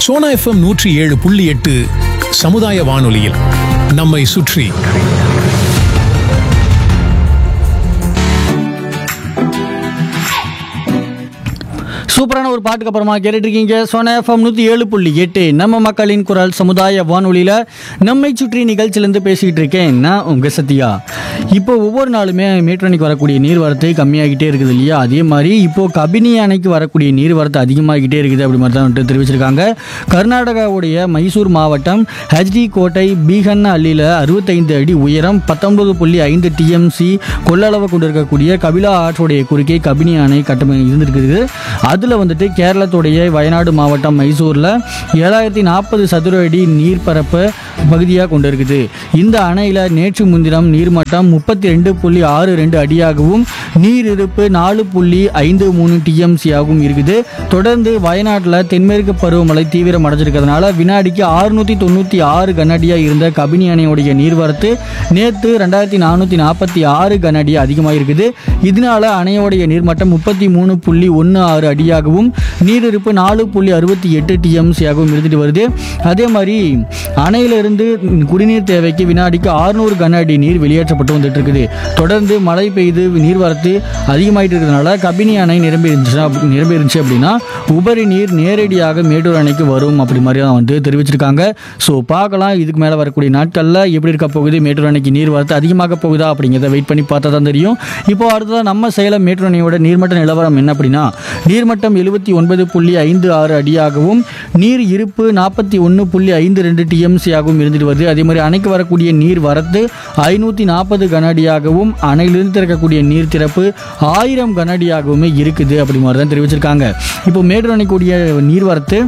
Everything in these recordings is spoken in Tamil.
சோனா எஃப்எம் நூற்றி ஏழு புள்ளி எட்டு சமுதாய வானொலியில் நம்மை சுற்றி சூப்பரான ஒரு பாட்டுக்கு அப்புறமா கேட்டுட்டு இருக்கீங்க சோனா எஃப்எம் நூற்றி ஏழு புள்ளி எட்டு நம்ம மக்களின் குரல் சமுதாய வானொலியில் நம்மை சுற்றி நிகழ்ச்சியிலேருந்து பேசிக்கிட்டு இருக்கேன் நான் உங்கள் சத்யா இப்போ ஒவ்வொரு நாளுமே மேட்டூர் வரக்கூடிய நீர்வரத்து கம்மியாகிட்டே இருக்குது இல்லையா அதே மாதிரி இப்போ கபினி அணைக்கு வரக்கூடிய நீர்வரத்து அதிகமாகிட்டே இருக்குது அப்படி மாதிரி தான் வந்துட்டு தெரிவிச்சிருக்காங்க கர்நாடகாவுடைய மைசூர் மாவட்டம் ஹெச்டி கோட்டை பீகன்ன அள்ளியில் அறுபத்தைந்து அடி உயரம் பத்தொன்பது புள்ளி ஐந்து டிஎம்சி கொள்ளளவு கொண்டிருக்கக்கூடிய கபிலா ஆற்றுடைய குறுக்கே கபினி அணை கட்டமை இருந்திருக்குது அதில் வந்துட்டு கேரளத்துடைய வயநாடு மாவட்டம் மைசூரில் ஏழாயிரத்தி நாற்பது சதுர அடி நீர்ப்பரப்பு பகுதியாக கொண்டிருக்குது இந்த அணையில் நேற்று முன்தினம் நீர்மட்டம் முப்பத்தி ரெண்டு புள்ளி ஆறு ரெண்டு அடியாகவும் நீர் இருப்பு நாலு புள்ளி ஐந்து மூணு டிஎம்சியாகவும் இருக்குது தொடர்ந்து வயநாட்டில் தென்மேற்கு பருவமழை தீவிரம் அடைஞ்சிருக்கிறதுனால வினாடிக்கு ஆறுநூற்றி தொண்ணூற்றி ஆறு கனஅடியாக இருந்த கபினி அணையுடைய நீர்வரத்து நேற்று ரெண்டாயிரத்தி நானூற்றி நாற்பத்தி ஆறு கனஅடி அதிகமாக இருக்குது இதனால அணையோடைய நீர்மட்டம் முப்பத்தி மூணு புள்ளி ஒன்று ஆறு அடியாகவும் நீரிருப்பு நாலு புள்ளி அறுபத்தி எட்டு டிஎம்சியாகவும் இருந்துட்டு வருது அதே மாதிரி அணையிலிருந்து குடிநீர் தேவைக்கு வினாடிக்கு ஆறுநூறு கன அடி நீர் வெளியேற்றப்பட்டு வந்துட்டு இருக்குது தொடர்ந்து மழை பெய்து நீர்வரத்து அதிகமாயிட்டு இருக்கிறதுனால கபினி அணை நிரம்பி இருந்துச்சுன்னா நிரம்பி இருந்துச்சு அப்படின்னா உபரி நீர் நேரடியாக மேட்டூர் அணைக்கு வரும் அப்படி மாதிரி தான் வந்து தெரிவிச்சிருக்காங்க ஸோ பார்க்கலாம் இதுக்கு மேலே வரக்கூடிய நாட்களில் எப்படி இருக்க போகுது மேட்டூர் அணைக்கு நீர் வரத்து அதிகமாக போகுதா அப்படிங்கிறத வெயிட் பண்ணி பார்த்தா தான் தெரியும் இப்போ அடுத்ததாக நம்ம சேலம் மேட்டூர் அணையோட நீர்மட்ட நிலவரம் என்ன அப்படின்னா நீர்மட்டம் எழுபத்தி ஒன்பது புள்ளி ஐந்து ஆறு அடியாகவும் நீர் இருப்பு நாற்பத்தி ஒன்று புள்ளி ஐந்து ரெண்டு டிஎம்சியாகவும் இருந்துட்டு வருது அதே மாதிரி அணைக்கு வரக்கூடிய நீர் வரத்து ஐநூற்றி நாற்பது கன அடியாகவும் அணையிலிருந்து திறக்கக்கூடிய நீர் திறப்பு ஆயிரம் கன அடியாகவுமே இருக்குது அப்படி மாதிரி தான் தெரிவிச்சிருக்காங்க இப்போ மேட்டூர் அணைக்கூடிய நீர்வரத்து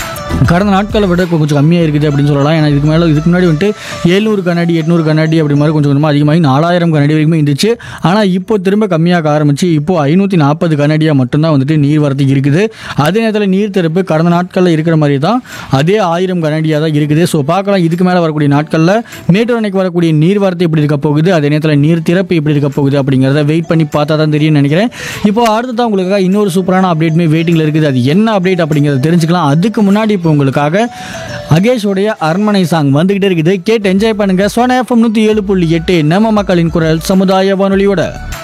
கடந்த நாட்களை விட இப்போ கொஞ்சம் கம்மியாக இருக்குது அப்படின்னு சொல்லலாம் ஏன்னா இதுக்கு மேலே இதுக்கு முன்னாடி வந்துட்டு எழுநூறு கண்ணாடி எட்நூறு கண்ணாடி அப்படி மாதிரி கொஞ்சம் கொஞ்சமாக அதிகமாகி நாலாயிரம் கண்ணாடி வரைக்கும் இருந்துச்சு ஆனால் இப்போ திரும்ப கம்மியாக ஆரம்பிச்சு இப்போ ஐநூற்றி நாற்பது கண்ணாடியாக மட்டும்தான் வந்துட்டு நீர் வரத்து இருக்குது அதே நேரத்தில் நீர் திறப்பு கடந்த நாட்களில் இருக்கிற மாதிரி தான் அதே ஆயிரம் கண்ணாடியாக தான் இருக்குது ஸோ பார்க்கலாம் இதுக்கு மேலே வரக்கூடிய நாட்களில் மேட்டூர் அணைக்கு வரக்கூடிய நீர் வரத்து எப்படி இருக்க போகுது அதே நேரத்தில் நீர் திறப்பு எப்படி இருக்க போகுது அப்படிங்கிறத வெயிட் பண்ணி பார்த்தா தான் தெரியும்னு நினைக்கிறேன் இப்போ அடுத்ததான் உங்களுக்காக இன்னொரு சூப்பரான அப்டேட்மே வெயிட்டிங்கில் இருக்குது அது என்ன அப்டேட் அப்படிங்கிறத தெரிஞ்சுக்கலாம் அதுக்கு முன்னாடி இப்போ உங்களுக்காக அகேஷோடைய அரண்மனை சாங் வந்துகிட்டே இருக்குது கேட்டு என்ஜாய் பண்ணுங்க சோனா எஃப்எம் நூற்றி ஏழு புள்ளி எட்டு நம்ம மக்களின் குரல் சமுதாய வானொலியோட